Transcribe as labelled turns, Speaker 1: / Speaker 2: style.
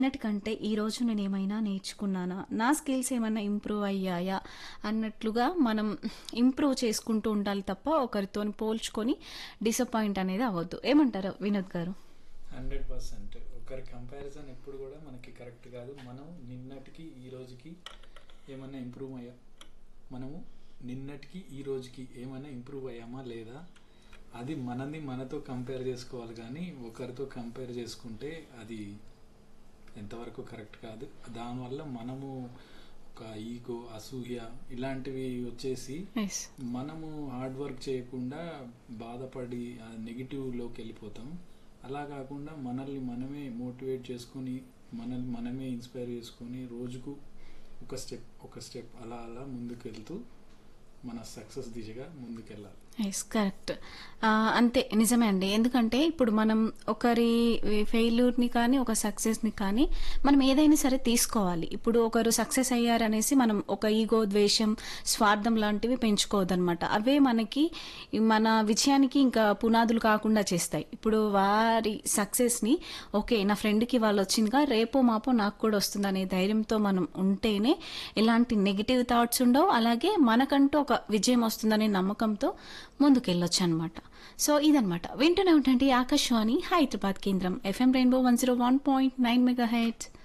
Speaker 1: అన్నిటికంటే ఈ రోజు నేను ఏమైనా నేర్చుకున్నానా నా స్కిల్స్ ఏమైనా ఇంప్రూవ్ అయ్యాయా అన్నట్లుగా మనం ఇంప్రూవ్ చేసుకుంటూ ఉండాలి తప్ప ఒకరితో పోల్చుకొని డిసప్పాయింట్ అనేది అవ్వద్దు ఏమంటారు వినోద్ గారు
Speaker 2: హండ్రెడ్ పర్సెంట్ ఒకరి కంపారిజన్ ఎప్పుడు కూడా మనకి కరెక్ట్ కాదు మనం నిన్నటికి ఈ రోజుకి ఏమైనా ఇంప్రూవ్ అయ్యా మనము నిన్నటికి ఈ రోజుకి ఏమైనా ఇంప్రూవ్ అయ్యామా లేదా అది మనది మనతో కంపేర్ చేసుకోవాలి కానీ ఒకరితో కంపేర్ చేసుకుంటే అది ఎంతవరకు కరెక్ట్ కాదు దానివల్ల మనము ఒక ఈగో అసూయ ఇలాంటివి వచ్చేసి
Speaker 1: ఎస్
Speaker 2: మనము హార్డ్ వర్క్ చేయకుండా బాధపడి నెగిటివ్లోకి వెళ్ళిపోతాం అలా కాకుండా మనల్ని మనమే మోటివేట్ చేసుకొని మనల్ని మనమే ఇన్స్పైర్ చేసుకొని రోజుకు ఒక స్టెప్ ఒక స్టెప్ అలా అలా ముందుకు వెళ్తూ మన సక్సెస్ దిశగా ముందుకెళ్ళాలి
Speaker 1: ఎస్ కరెక్ట్ అంతే నిజమే అండి ఎందుకంటే ఇప్పుడు మనం ఒకరి ఫెయిల్యూర్ని కానీ ఒక సక్సెస్ని కానీ మనం ఏదైనా సరే తీసుకోవాలి ఇప్పుడు ఒకరు సక్సెస్ అయ్యారనేసి మనం ఒక ఈగో ద్వేషం స్వార్థం లాంటివి పెంచుకోవద్దనమాట అవే మనకి మన విజయానికి ఇంకా పునాదులు కాకుండా చేస్తాయి ఇప్పుడు వారి సక్సెస్ని ఓకే నా ఫ్రెండ్కి వాళ్ళు వచ్చిందిగా రేపో మాపో నాకు కూడా వస్తుంది అనే ధైర్యంతో మనం ఉంటేనే ఎలాంటి నెగిటివ్ థాట్స్ ఉండవు అలాగే మనకంటూ ఒక విజయం వస్తుందనే నమ్మకంతో ముందుకెళ్ళొచ్చు అనమాట సో ఇదనమాట వింటూనే ఉంటండి ఆకాశవాణి హైదరాబాద్ కేంద్రం FM rainbow one zero one point nine mega heads